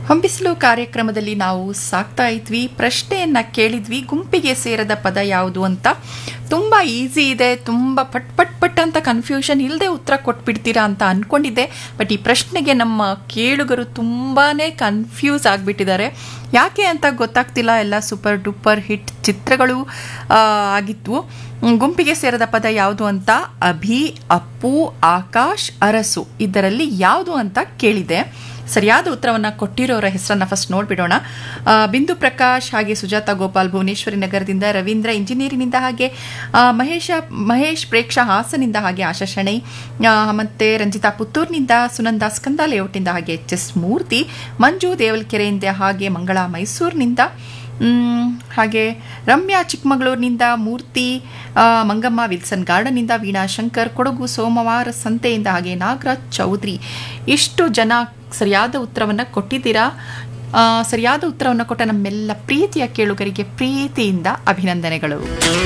ಹೊಂಬಿಸಲು ಕಾರ್ಯಕ್ರಮದಲ್ಲಿ ನಾವು ಸಾಕ್ತಾ ಇದ್ವಿ ಪ್ರಶ್ನೆಯನ್ನ ಕೇಳಿದ್ವಿ ಗುಂಪಿಗೆ ಸೇರದ ಪದ ಯಾವುದು ಅಂತ ತುಂಬಾ ಈಸಿ ಇದೆ ತುಂಬಾ ಪಟ್ ಪಟ್ ಪಟ್ ಅಂತ ಕನ್ಫ್ಯೂಷನ್ ಇಲ್ಲದೆ ಉತ್ತರ ಕೊಟ್ಬಿಡ್ತೀರಾ ಅಂತ ಅನ್ಕೊಂಡಿದ್ದೆ ಬಟ್ ಈ ಪ್ರಶ್ನೆಗೆ ನಮ್ಮ ಕೇಳುಗರು ತುಂಬಾನೇ ಕನ್ಫ್ಯೂಸ್ ಆಗಿಬಿಟ್ಟಿದ್ದಾರೆ ಯಾಕೆ ಅಂತ ಗೊತ್ತಾಗ್ತಿಲ್ಲ ಎಲ್ಲ ಸೂಪರ್ ಡೂಪರ್ ಹಿಟ್ ಚಿತ್ರಗಳು ಆ, ಆಗಿದ್ವು ಹ್ಮ್, ಗುಂಪಿಗೆ ಸೇರದ ಪದ ಯಾವುದು ಅಂತ ಅಭಿ ಅಪ್ಪು ಆಕಾಶ್ ಅರಸು ಇದರಲ್ಲಿ ಯಾವುದು ಅಂತ ಕೇಳಿದೆ ಸರಿಯಾದ ಉತ್ತರವನ್ನು ಕೊಟ್ಟಿರೋರ ಹೆಸರನ್ನ ಫಸ್ಟ್ ನೋಡ್ಬಿಡೋಣ ಆ, ಬಿಂದು ಪ್ರಕಾಶ್ ಹಾಗೆ ಸುಜಾತ ಗೋಪಾಲ್ ಭುವನೇಶ್ವರಿ ನಗರದಿಂದ ರವೀಂದ್ರ ಇಂಜಿನಿಯರಿಂಗ್ನಿಂದ ಹಾಗೆ ಆ, ಮಹೇಶ ಮಹೇಶ್ ಪ್ರೇಕ್ಷಾ ಹಾಸನಿಂದ ಹಾಗೆ ಆಶಾ ಶೆಣೈ ಆ, ಮತ್ತೆ ರಂಜಿತಾ ಪುತ್ತೂರ್ನಿಂದ ಸುನಂದ ಸ್ಕಂದ ಲೇಔಟ್ನಿಂದ ಹಾಗೆ ಎಚ್ ಎಸ್ ಮೂರ್ತಿ ಮಂಜು ದೇವಲ್ಕೆರೆಯಿಂದ ಹಾಗೆ ಮಂಗಳ ಮೈಸೂರಿನಿಂದ ಮ್, ಹಾಗೆ ರಮ್ಯಾ ಚಿಕ್ಕಮಗಳೂರಿನಿಂದ ಮೂರ್ತಿ ಆ, ಮಂಗಮ್ಮ ವಿಲ್ಸನ್ ಗಾರ್ಡನ್ನಿಂದ ವೀಣಾ ಶಂಕರ್ ಕೊಡಗು ಸೋಮವಾರ ಸಂತೆಯಿಂದ ಹಾಗೆ ನಾಗರಾಜ್ ಚೌಧರಿ ಇಷ್ಟು ಜನ ಸರಿಯಾದ ಉತ್ತರವನ್ನು ಕೊಟ್ಟಿದ್ದೀರಾ ಆ, ಸರಿಯಾದ ಉತ್ತರವನ್ನು ಕೊಟ್ಟ ನಮ್ಮೆಲ್ಲ ಪ್ರೀತಿಯ ಕೇಳುಗರಿಗೆ ಪ್ರೀತಿಯಿಂದ ಅಭಿನಂದನೆಗಳು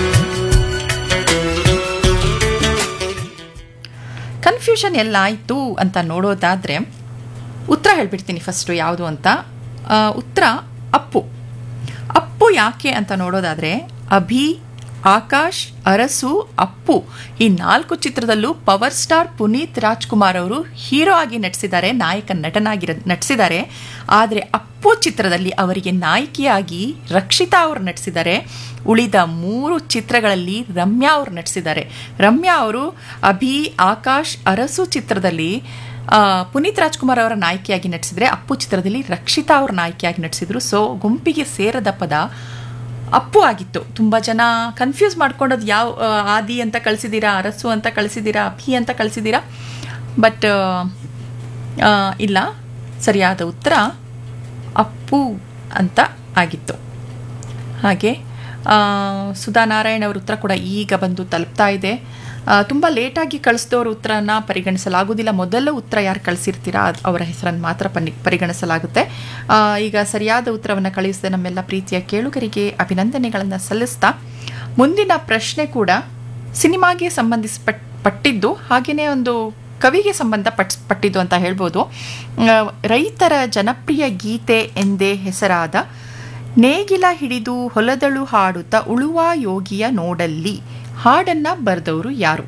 ಕನ್ಫ್ಯೂಷನ್ ಎಲ್ಲ ಆಯಿತು ಅಂತ ನೋಡೋದಾದರೆ ಉತ್ತರ ಹೇಳ್ಬಿಡ್ತೀನಿ ಫಸ್ಟು ಯಾವುದು ಅಂತ ಆ, ಉತ್ತರ ಅಪ್ಪು ಅಪ್ಪು ಯಾಕೆ ಅಂತ ನೋಡೋದಾದರೆ ಅಭಿ ಆಕಾಶ್ ಅರಸು ಅಪ್ಪು ಈ ನಾಲ್ಕು ಚಿತ್ರದಲ್ಲೂ ಪವರ್ ಸ್ಟಾರ್ ಪುನೀತ್ ರಾಜ್ಕುಮಾರ್ ಅವರು ಹೀರೋ ಆಗಿ ನಟಿಸಿದ್ದಾರೆ ನಾಯಕ ನಟನಾಗಿ ನಟಿಸಿದ್ದಾರೆ ಆದರೆ ಅಪ್ಪು ಚಿತ್ರದಲ್ಲಿ ಅವರಿಗೆ ನಾಯಕಿಯಾಗಿ ರಕ್ಷಿತಾ ಅವರು ನಟಿಸಿದ್ದಾರೆ ಉಳಿದ ಮೂರು ಚಿತ್ರಗಳಲ್ಲಿ ರಮ್ಯಾ ಅವರು ನಟಿಸಿದ್ದಾರೆ ರಮ್ಯಾ ಅವರು ಅಭಿ ಆಕಾಶ್ ಅರಸು ಚಿತ್ರದಲ್ಲಿ ಆ, ಪುನೀತ್ ರಾಜ್ಕುಮಾರ್ ಅವರ ನಾಯಕಿಯಾಗಿ ನಟಿಸಿದರೆ ಅಪ್ಪು ಚಿತ್ರದಲ್ಲಿ ರಕ್ಷಿತಾ ಅವರ ನಾಯಕಿಯಾಗಿ ನಟಿಸಿದ್ರು ಸೊ ಗುಂಪಿಗೆ ಸೇರದ ಪದ ಅಪ್ಪು ಆಗಿತ್ತು ತುಂಬ ಜನ ಕನ್ಫ್ಯೂಸ್ ಮಾಡ್ಕೊಂಡದ್ದು ಯಾವ ಆ, ಆದಿ ಅಂತ ಕಳಿಸಿದ್ದೀರಾ ಅರಸು ಅಂತ ಕಳಿಸಿದ್ದೀರಾ ಅಭಿ ಅಂತ ಕಳಿಸಿದ್ದೀರಾ ಬಟ್ ಇಲ್ಲ ಸರಿಯಾದ ಉತ್ತರ ಅಪ್ಪು ಅಂತ ಆಗಿತ್ತು ಹಾಗೆ ಆ, ಸುಧಾ ನಾರಾಯಣ್ ಅವ್ರ ಉತ್ತರ ಕೂಡ ಈಗ ಬಂದು ತಲುಪ್ತಾ ಇದೆ ತುಂಬ ಲೇಟಾಗಿ ಕಳಿಸಿದವ್ರ ಉತ್ತರನ ಪರಿಗಣಿಸಲಾಗುವುದಿಲ್ಲ ಮೊದಲ ಉತ್ತರ ಯಾರು ಕಳಿಸಿರ್ತೀರಾ ಅದ್- ಅವರ ಹೆಸರನ್ನು ಮಾತ್ರ ಪನಿ ಪರಿಗಣಿಸಲಾಗುತ್ತೆ ಆ, ಈಗ ಸರಿಯಾದ ಉತ್ತರವನ್ನು ಕಳುಹಿಸಿದ ನಮ್ಮೆಲ್ಲ ಪ್ರೀತಿಯ ಕೇಳುಗರಿಗೆ ಅಭಿನಂದನೆಗಳನ್ನು ಸಲ್ಲಿಸ್ತಾ ಮುಂದಿನ ಪ್ರಶ್ನೆ ಕೂಡ ಸಿನಿಮಾಗೆ ಸಂಬಂಧಿಸಪಟ್ ಪಟ್ಟಿದ್ದು ಹಾಗೆಯೇ ಒಂದು ಕವಿಗೆ ಸಂಬಂಧ ಪಟ್ ಪಟ್ಟಿದ್ದು ಅಂತ ಹೇಳ್ಬೋದು ಆ, ರೈತರ ಜನಪ್ರಿಯ ಗೀತೆ ಎಂದೇ ಹೆಸರಾದ ನೇಗಿಲ ಹಿಡಿದು ಹೊಲದಳು ಹಾಡುತ್ತಾ ಉಳುವ ಯೋಗಿಯ ನೋಡಲ್ಲಿ ಹಾಡನ್ನ ಬರೆದವರು ಯಾರು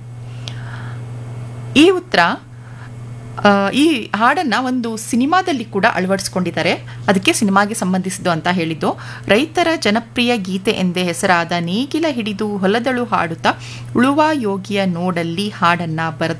ಈ ಉತ್ತರ ಆ, ಈ ಹಾಡನ್ನ ಒಂದು ಸಿನಿಮಾದಲ್ಲಿ ಕೂಡ ಅಳವಡಿಸ್ಕೊಂಡಿದ್ದಾರೆ ಅದಕ್ಕೆ ಸಿನಿಮಾಗೆ ಸಂಬಂಧಿಸಿದ್ದು ಅಂತ ಹೇಳಿದ್ದು ರೈತರ ಜನಪ್ರಿಯ ಗೀತೆ ಎಂದೇ ಹೆಸರಾದ ನೇಗಿಲ ಹಿಡಿದು ಹೊಲದಳು ಹಾಡುತ್ತಾ ಉಳುವ ಯೋಗಿಯ ನೋಡಲ್ಲಿ ಹಾಡನ್ನ ಬರೆದ